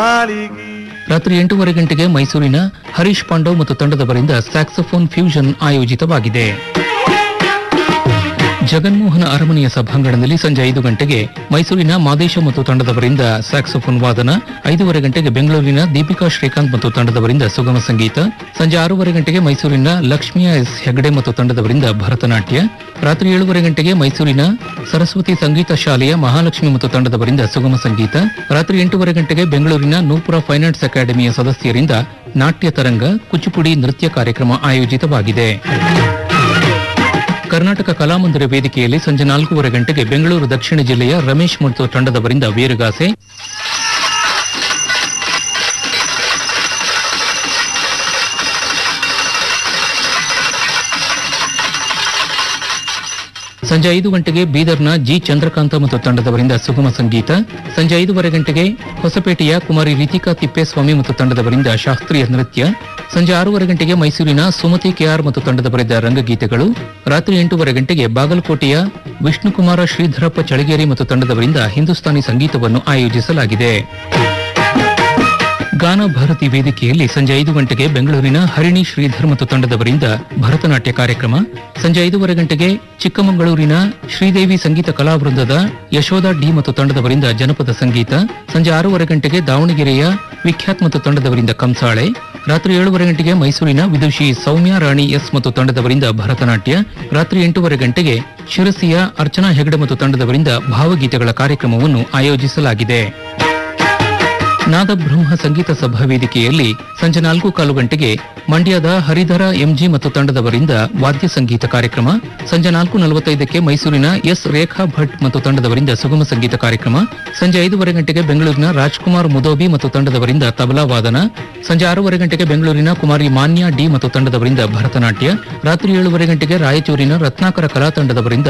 ರಾತ್ರಿ ಎಂಟೂವರೆ ಗಂಟೆಗೆ ಮೈಸೂರಿನ ಹರೀಶ್ ಪಾಂಡವ್ ಮತ್ತು ತಂಡದವರಿಂದ ಸ್ಯಾಕ್ಸೋಫೋನ್ ಫ್ಯೂಷನ್ ಆಯೋಜಿತವಾಗಿದೆ ಜಗನ್ಮೋಹನ ಅರಮನೆಯ ಸಭಾಂಗಣದಲ್ಲಿ ಸಂಜೆ ಐದು ಗಂಟೆಗೆ ಮೈಸೂರಿನ ಮಾದೇಶ ಮತ್ತು ತಂಡದವರಿಂದ ಸ್ಯಾಕ್ಸೋಫೋನ್ ವಾದನ ಐದೂವರೆ ಗಂಟೆಗೆ ಬೆಂಗಳೂರಿನ ದೀಪಿಕಾ ಶ್ರೀಕಾಂತ್ ಮತ್ತು ತಂಡದವರಿಂದ ಸುಗಮ ಸಂಗೀತ ಸಂಜೆ ಆರೂವರೆ ಗಂಟೆಗೆ ಮೈಸೂರಿನ ಲಕ್ಷ್ಮಿಯ ಎಸ್ ಹೆಗಡೆ ಮತ್ತು ತಂಡದವರಿಂದ ಭರತನಾಟ್ಯ ರಾತ್ರಿ ಏಳುವರೆ ಗಂಟೆಗೆ ಮೈಸೂರಿನ ಸರಸ್ವತಿ ಸಂಗೀತ ಶಾಲೆಯ ಮಹಾಲಕ್ಷ್ಮಿ ಮತ್ತು ತಂಡದವರಿಂದ ಸುಗಮ ಸಂಗೀತ ರಾತ್ರಿ ಎಂಟೂವರೆ ಗಂಟೆಗೆ ಬೆಂಗಳೂರಿನ ನೂಪುರ ಫೈನ್ ಆರ್ಟ್ಸ್ ಅಕಾಡೆಮಿಯ ಸದಸ್ಯರಿಂದ ನಾಟ್ಯ ತರಂಗ ಕುಚಿಪುಡಿ ನೃತ್ಯ ಕಾರ್ಯಕ್ರಮ ಆಯೋಜಿತವಾಗಿದೆ ಕರ್ನಾಟಕ ಕಲಾಮಂದಿರ ವೇದಿಕೆಯಲ್ಲಿ ಸಂಜೆ ನಾಲ್ಕೂವರೆ ಗಂಟೆಗೆ ಬೆಂಗಳೂರು ದಕ್ಷಿಣ ಜಿಲ್ಲೆಯ ರಮೇಶ್ ಮತ್ತು ತಂಡದವರಿಂದ ವೀರಗಾಸೆ ಸಂಜೆ ಐದು ಗಂಟೆಗೆ ಬೀದರ್ನ ಜಿ ಚಂದ್ರಕಾಂತ ಮತ್ತು ತಂಡದವರಿಂದ ಸುಗಮ ಸಂಗೀತ ಸಂಜೆ ಐದೂವರೆ ಗಂಟೆಗೆ ಹೊಸಪೇಟೆಯ ಕುಮಾರಿ ರಿತಿಕಾ ತಿಪ್ಪೇಸ್ವಾಮಿ ಮತ್ತು ತಂಡದವರಿಂದ ಶಾಸ್ತ್ರೀಯ ನೃತ್ಯ ಸಂಜೆ ಆರೂವರೆ ಗಂಟೆಗೆ ಮೈಸೂರಿನ ಸುಮತಿ ಕೆಆರ್ ಮತ್ತು ತಂಡದವರಿಂದ ರಂಗಗೀತೆಗಳು ರಾತ್ರಿ ಎಂಟೂವರೆ ಗಂಟೆಗೆ ಬಾಗಲಕೋಟೆಯ ವಿಷ್ಣುಕುಮಾರ ಶ್ರೀಧರಪ್ಪ ಚಳಗೇರಿ ಮತ್ತು ತಂಡದವರಿಂದ ಹಿಂದೂಸ್ತಾನಿ ಸಂಗೀತವನ್ನು ಆಯೋಜಿಸಲಾಗಿದೆ ಗಾನ ಭಾರತಿ ವೇದಿಕೆಯಲ್ಲಿ ಸಂಜೆ ಐದು ಗಂಟೆಗೆ ಬೆಂಗಳೂರಿನ ಹರಿಣಿ ಶ್ರೀಧರ್ ಮತ್ತು ತಂಡದವರಿಂದ ಭರತನಾಟ್ಯ ಕಾರ್ಯಕ್ರಮ ಸಂಜೆ ಐದೂವರೆ ಗಂಟೆಗೆ ಚಿಕ್ಕಮಗಳೂರಿನ ಶ್ರೀದೇವಿ ಸಂಗೀತ ಕಲಾವೃಂದದ ಯಶೋಧ ಡಿ ಮತ್ತು ತಂಡದವರಿಂದ ಜನಪದ ಸಂಗೀತ ಸಂಜೆ ಆರೂವರೆ ಗಂಟೆಗೆ ದಾವಣಗೆರೆಯ ವಿಖ್ಯಾತ್ ಮತ್ತು ತಂಡದವರಿಂದ ಕಂಸಾಳೆ ರಾತ್ರಿ ಏಳುವರೆ ಗಂಟೆಗೆ ಮೈಸೂರಿನ ವಿದುಷಿ ಸೌಮ್ಯ ರಾಣಿ ಎಸ್ ಮತ್ತು ತಂಡದವರಿಂದ ಭರತನಾಟ್ಯ ರಾತ್ರಿ ಎಂಟೂವರೆ ಗಂಟೆಗೆ ಶಿರಸಿಯ ಅರ್ಚನಾ ಹೆಗಡೆ ಮತ್ತು ತಂಡದವರಿಂದ ಭಾವಗೀತೆಗಳ ಕಾರ್ಯಕ್ರಮವನ್ನು ಆಯೋಜಿಸಲಾಗಿದೆ ನಾದಬ್ರಹ್ಮ ಸಂಗೀತ ಸಭಾ ವೇದಿಕೆಯಲ್ಲಿ ಸಂಜೆ ನಾಲ್ಕು ಕಾಲು ಗಂಟೆಗೆ ಮಂಡ್ಯದ ಹರಿಧರ ಎಂಜಿ ಮತ್ತು ತಂಡದವರಿಂದ ವಾದ್ಯ ಸಂಗೀತ ಕಾರ್ಯಕ್ರಮ ಸಂಜೆ ನಾಲ್ಕು ನಲವತ್ತೈದಕ್ಕೆ ಮೈಸೂರಿನ ಎಸ್ ರೇಖಾ ಭಟ್ ಮತ್ತು ತಂಡದವರಿಂದ ಸುಗಮ ಸಂಗೀತ ಕಾರ್ಯಕ್ರಮ ಸಂಜೆ ಐದೂವರೆ ಗಂಟೆಗೆ ಬೆಂಗಳೂರಿನ ರಾಜ್ಕುಮಾರ್ ಮುದೋಬಿ ಮತ್ತು ತಂಡದವರಿಂದ ತಬಲಾ ವಾದನ ಸಂಜೆ ಆರೂವರೆ ಗಂಟೆಗೆ ಬೆಂಗಳೂರಿನ ಕುಮಾರಿ ಮಾನ್ಯ ಡಿ ಮತ್ತು ತಂಡದವರಿಂದ ಭರತನಾಟ್ಯ ರಾತ್ರಿ ಏಳುವರೆ ಗಂಟೆಗೆ ರಾಯಚೂರಿನ ರತ್ನಾಕರ ಕಲಾ ತಂಡದವರಿಂದ